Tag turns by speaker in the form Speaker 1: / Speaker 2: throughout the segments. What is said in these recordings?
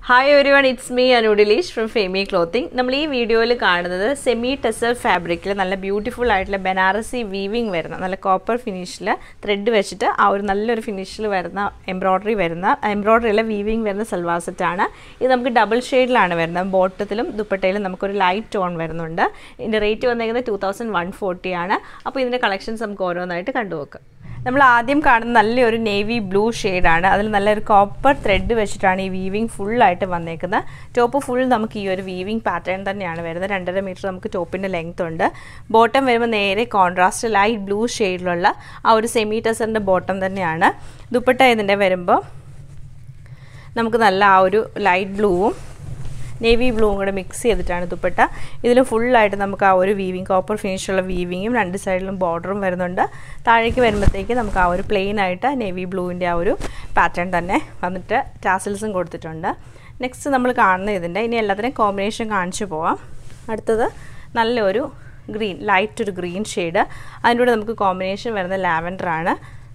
Speaker 1: hi everyone it's me അനുഡിലീഷ് from Femi clothing നമ്മൾ ഈ വീഡിയോയിൽ കാണുന്നത് സെമി ടെസർ ഫാബ്രിക്കിൽ നല്ല ബ്യൂട്ടിഫുൾ ആയിട്ടുള്ള ബനാറസി വീവിങ് വരുന്ന നല്ല കോപ്പർ ഫിനിഷിൽ ത്രെഡ് വെച്ചിട്ട് ആ ഒരു നല്ലൊരു ഫിനിഷിൽ വരുന്ന എംബ്രോയ്ഡറി വരുന്ന എംബ്രോയ്ഡറിയിലെ വീവിങ് വരുന്ന സൽവാർ സെറ്റാണ് ഇത് നമുക്ക് ഡബിൾ ഷെയ്ഡിലാണ് വരുന്നത് ബോട്ടത്തിലും ദുപ്പട്ടയിലും നമുക്കൊരു ലൈറ്റ് ടോൺ വരുന്നുണ്ട് ഇതിൻ്റെ റേറ്റ് വന്നേക്കുന്നത് ടു തൗസൻഡ് വൺ ഫോർട്ടി ആണ് അപ്പോൾ ഇതിൻ്റെ കളക്ഷൻസ് നമുക്ക് ഓരോന്നായിട്ട് കണ്ടുപോക്കാം നമ്മൾ ആദ്യം കാണുന്ന നല്ലൊരു നേവി ബ്ലൂ ഷെയ്ഡാണ് അതിൽ നല്ലൊരു കോപ്പർ ത്രെഡ് വെച്ചിട്ടാണ് ഈ വീവിങ് ഫുള്ളായിട്ട് വന്നേക്കുന്നത് ടോപ്പ് ഫുൾ നമുക്ക് ഈ ഒരു വീവിങ് പാറ്റേൺ തന്നെയാണ് വരുന്നത് രണ്ടര മീറ്റർ നമുക്ക് ടോപ്പിൻ്റെ ലെങ്ത് ഉണ്ട് ബോട്ടം വരുമ്പോൾ നേരെ കോൺട്രാസ്റ്റ് ലൈറ്റ് ബ്ലൂ ഷെയ്ഡിലുള്ള ആ ഒരു സെമി ടെസറിൻ്റെ ബോട്ടം തന്നെയാണ് ദുപ്പട്ട ഇതിൻ്റെ വരുമ്പോൾ നമുക്ക് നല്ല ആ ഒരു ലൈറ്റ് ബ്ലൂവും നേവി ബ്ലൂവും കൂടെ മിക്സ് ചെയ്തിട്ടാണ് ദുപ്പട്ട ഇതിൽ ഫുള്ളായിട്ട് നമുക്ക് ആ ഒരു വീവിങ് കോപ്പർ ഫിനിഷുള്ള വീവിങ്ങും രണ്ട് സൈഡിലും ബോർഡറും വരുന്നുണ്ട് താഴേക്ക് വരുമ്പോഴത്തേക്ക് നമുക്ക് ആ ഒരു പ്ലെയിൻ ആയിട്ട് നേവി ബ്ലൂവിൻ്റെ ആ ഒരു പാറ്റേൺ തന്നെ വന്നിട്ട് ടാസിൽസും കൊടുത്തിട്ടുണ്ട് നെക്സ്റ്റ് നമ്മൾ കാണുന്ന ഇതിൻ്റെ ഇനി എല്ലാത്തിനെയും കോമ്പിനേഷൻ കാണിച്ചു പോവാം അടുത്തത് നല്ലൊരു ഗ്രീൻ ലൈറ്റ് ഒരു ഗ്രീൻ ഷെയ്ഡ് അതിൻ്റെ കൂടെ നമുക്ക് കോമ്പിനേഷൻ വരുന്ന ലാവൻഡറാണ്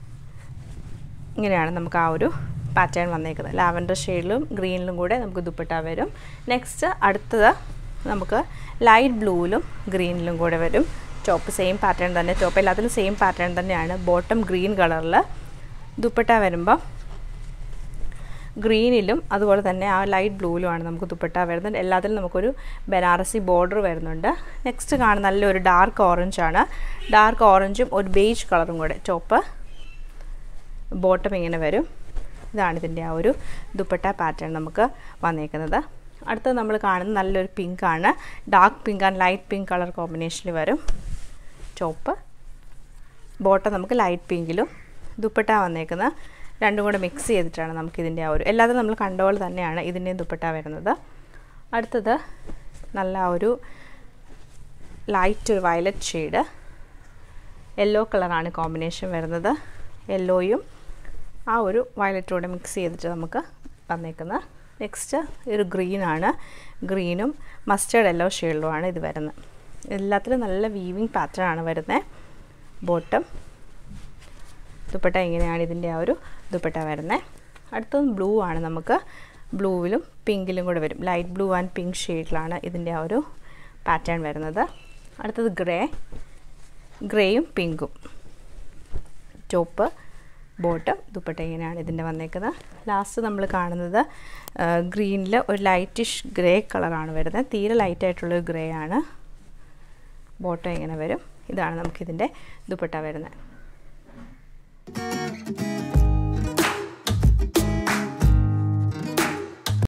Speaker 1: ഇങ്ങനെയാണ് നമുക്ക് ആ ഒരു പാറ്റേൺ വന്നേക്കുന്നത് ലാവൻഡർ ഷെയ്ഡിലും ഗ്രീനിലും കൂടെ നമുക്ക് ദുപ്പട്ട വരും നെക്സ്റ്റ് അടുത്തത് നമുക്ക് ലൈറ്റ് ബ്ലൂവിലും ഗ്രീനിലും കൂടെ വരും ടോപ്പ് സെയിം പാറ്റേൺ തന്നെ ടോപ്പ് എല്ലാത്തിലും സെയിം പാറ്റേൺ തന്നെയാണ് ബോട്ടം ഗ്രീൻ കളറിൽ ദുപ്പട്ട വരുമ്പോൾ ഗ്രീനിലും അതുപോലെ തന്നെ ആ ലൈറ്റ് ബ്ലൂവിലുമാണ് നമുക്ക് ദുപ്പട്ട വരുന്നത് എല്ലാത്തിലും നമുക്കൊരു ബനാറസി ബോർഡർ വരുന്നുണ്ട് നെക്സ്റ്റ് കാണുന്ന നല്ലൊരു ഡാർക്ക് ഓറഞ്ച് ആണ് ഡാർക്ക് ഓറഞ്ചും ഒരു ബേജ് കളറും കൂടെ ടോപ്പ് ബോട്ടം ഇങ്ങനെ വരും ഇതാണ് ഇതിൻ്റെ ആ ഒരു ദുപ്പട്ട പാറ്റേൺ നമുക്ക് വന്നേക്കുന്നത് അടുത്തത് നമ്മൾ കാണുന്ന നല്ലൊരു പിങ്ക് ആണ് dark pink and light pink colour കോമ്പിനേഷനിൽ വരും ചോപ്പ് ബോട്ടം നമുക്ക് ലൈറ്റ് പിങ്കിലും ദുപ്പട്ട വന്നേക്കുന്ന രണ്ടും കൂടെ മിക്സ് ചെയ്തിട്ടാണ് നമുക്കിതിൻ്റെ ആ ഒരു എല്ലാതും നമ്മൾ കണ്ട പോലെ തന്നെയാണ് ഇതിൻ്റെയും ദുപ്പട്ട വരുന്നത് അടുത്തത് നല്ല ഒരു ലൈറ്റ് ഒരു വയലറ്റ് ഷെയ്ഡ് യെല്ലോ കളറാണ് കോമ്പിനേഷൻ വരുന്നത് യെല്ലോയും ആ ഒരു വയലറ്റോടെ മിക്സ് ചെയ്തിട്ട് നമുക്ക് വന്നേക്കുന്ന നെക്സ്റ്റ് ഒരു ഗ്രീനാണ് ഗ്രീനും മസ്റ്റേർഡ് യെല്ലോ ഷെയ്ഡിലുമാണ് ഇത് വരുന്നത് എല്ലാത്തിലും നല്ല വീവിങ് പാറ്റേൺ ആണ് വരുന്നത് ബോട്ടം ദുപ്പട്ട ഇങ്ങനെയാണ് ഇതിൻ്റെ ആ ഒരു ദുപ്പട്ട വരുന്നത് അടുത്തത് ബ്ലൂ ആണ് നമുക്ക് ബ്ലൂവിലും പിങ്കിലും കൂടെ വരും ലൈറ്റ് ബ്ലൂ ആൻഡ് പിങ്ക് ഷെയ്ഡിലാണ് ഇതിൻ്റെ ആ ഒരു പാറ്റേൺ വരുന്നത് അടുത്തത് ഗ്രേ ഗ്രേയും പിങ്കും ടോപ്പ് ബോട്ടം ദുപ്പട്ട ഇങ്ങനെയാണ് ഇതിൻ്റെ വന്നേക്കുന്നത് ലാസ്റ്റ് നമ്മൾ കാണുന്നത് ഗ്രീനിൽ ഒരു ലൈറ്റിഷ് ഗ്രേ കളറാണ് വരുന്നത് തീരെ ലൈറ്റായിട്ടുള്ളൊരു ഗ്രേ ആണ് ബോട്ടം ഇങ്ങനെ വരും ഇതാണ് നമുക്കിതിൻ്റെ ദുപ്പട്ട വരുന്നത്